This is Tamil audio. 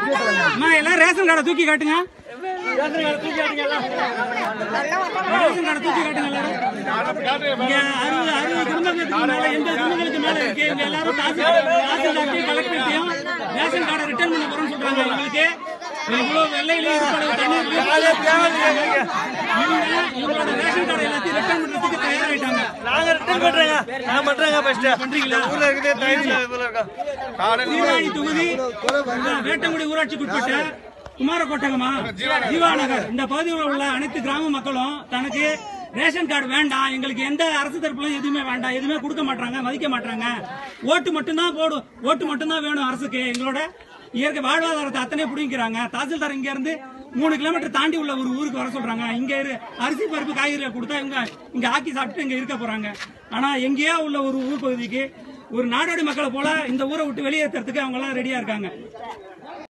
அம்மா எல்லாம் ரேஷன் கார்டை தூக்கி காட்டுங்க ரேஷன் கார்டை தூக்கி காட்டுங்க எல்லாம் ரேஷன் கார்டை தூக்கி காட்டுங்க எல்லாரும் இங்க அறுபது அறுபது குடும்பங்களுக்கு மேல எந்த குடும்பங்களுக்கு மேல இருக்கு இவங்க எல்லாரும் தாசில்தார் தாசில்தார்ட்டையும் கலெக்டர்ட்டையும் ரேஷன் கார்டை ரிட்டர்ன் பண்ண போறோம்னு சொல்றாங்க எங்களுக்கு இவ்வளவு வெள்ளையிலையும் இருப்பது தண்ணீர்லையும் இவங்க இவங்களோட ரேஷன் கார்டை எல்லாத்தையும் ரிட்டர்ன் பண்றதுக்கு தயாராயிட்டாங்க நாங்க ரிட்டர்ன் பண்றேங்க நான் பண்றேங்க ஃபர்ஸ்ட் பண்றீங்களா? ஊர்ல இருக்குது டைம் இதுல இருக்கோம் சீர்காழி தொகுதி இந்த வேட்டங்குடி ஊராட்சிக்கு உட்பட்ட குமாரக்கோட்டகமா ஜீவா நகர் இந்த பகுதியில் உள்ள அனைத்து கிராம மக்களும் தனக்கு ரேஷன் கார்டு வேண்டாம் எங்களுக்கு எந்த அரசு தரப்புல எதுவுமே வேண்டாம் எதுவுமே கொடுக்க மாட்டாங்க மதிக்க மாட்டாங்க ஓட்டு மட்டும்தான் போடும் ஓட்டு மட்டும்தான் வேணும் அரசுக்கு எங்களோட இயற்கை வாழ்வாதாரத்தை அத்தனை பிடிக்கிறாங்க தாசில்தார் இங்க இருந்து மூணு கிலோமீட்டர் தாண்டி உள்ள ஒரு ஊருக்கு வர சொல்றாங்க இங்க இரு- அரிசி பருப்பு காய்கறிகளை கொடுத்தா இவங்க இங்க ஆக்கி சாப்பிட்டு இங்க இருக்க போறாங்க ஆனா எங்கேயோ உள்ள ஒரு ஊர் பகுதிக்கு ஒரு நாடோடி மக்களை போல இந்த ஊரை விட்டு வெளியேற்றுறதுக்கு அவங்க எல்லாம் ரெடியா இருக்காங்க